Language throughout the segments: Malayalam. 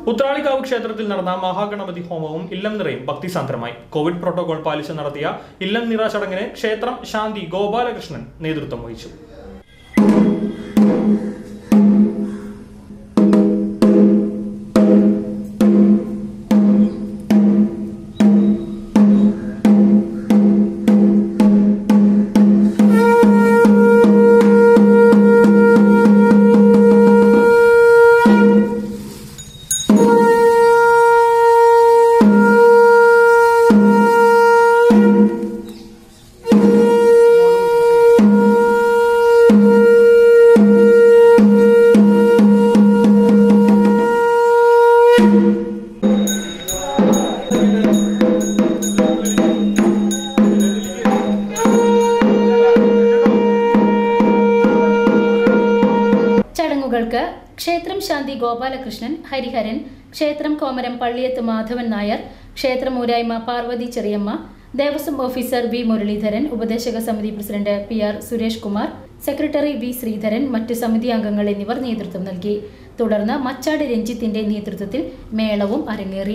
ഉത്രാളിക്കാവ് ക്ഷേത്രത്തിൽ നടന്ന മഹാഗണപതി ഹോമവും ഇല്ലം നിറയും ഭക്തിസാന്ദ്രമായി കോവിഡ് പ്രോട്ടോകോൾ പാലിച്ച് നടത്തിയ ഇല്ലം നിറ ചടങ്ങിന് ക്ഷേത്രം ശാന്തി ഗോപാലകൃഷ്ണൻ നേതൃത്വം വഹിച്ചു ചടങ്ങുകൾക്ക് ക്ഷേത്രം ശാന്തി ഗോപാലകൃഷ്ണൻ ഹരിഹരൻ ക്ഷേത്രം കോമരം പള്ളിയത്ത് മാധവൻ നായർ ക്ഷേത്രം ഊരായ്മ പാർവതി ചെറിയമ്മ ദേവസ്വം ഓഫീസർ വി മുരളീധരൻ ഉപദേശക സമിതി president P R Suresh Kumar secretary V Sreedharan മറ്റ് സമിതി അംഗങ്ങൾ എന്നിവർ നേതൃത്വം നൽകി തുടർന്ന് മച്ചാട് രഞ്ജിത്തിന്റെ നേതൃത്വത്തിൽ മേളവും അരങ്ങേറി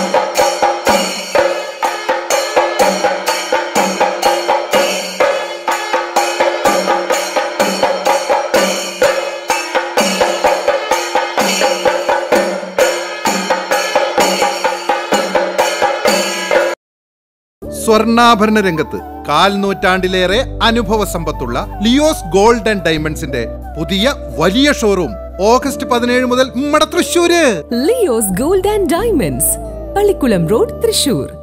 സ്വർണ്ണാഭരണ രംഗത്ത് കാൽ നൂറ്റാണ്ടിലേറെ അനുഭവ സമ്പത്തുള്ള ലിയോസ് ഗോൾഡ് ആൻഡ് ഡയമണ്ട്സിന്റെ പുതിയ വലിയ ഷോറൂം ഓഗസ്റ്റ് പതിനേഴ് മുതൽ നമ്മടെ Thrissur Leo's gold and diamonds Pallikkulam road Thrissur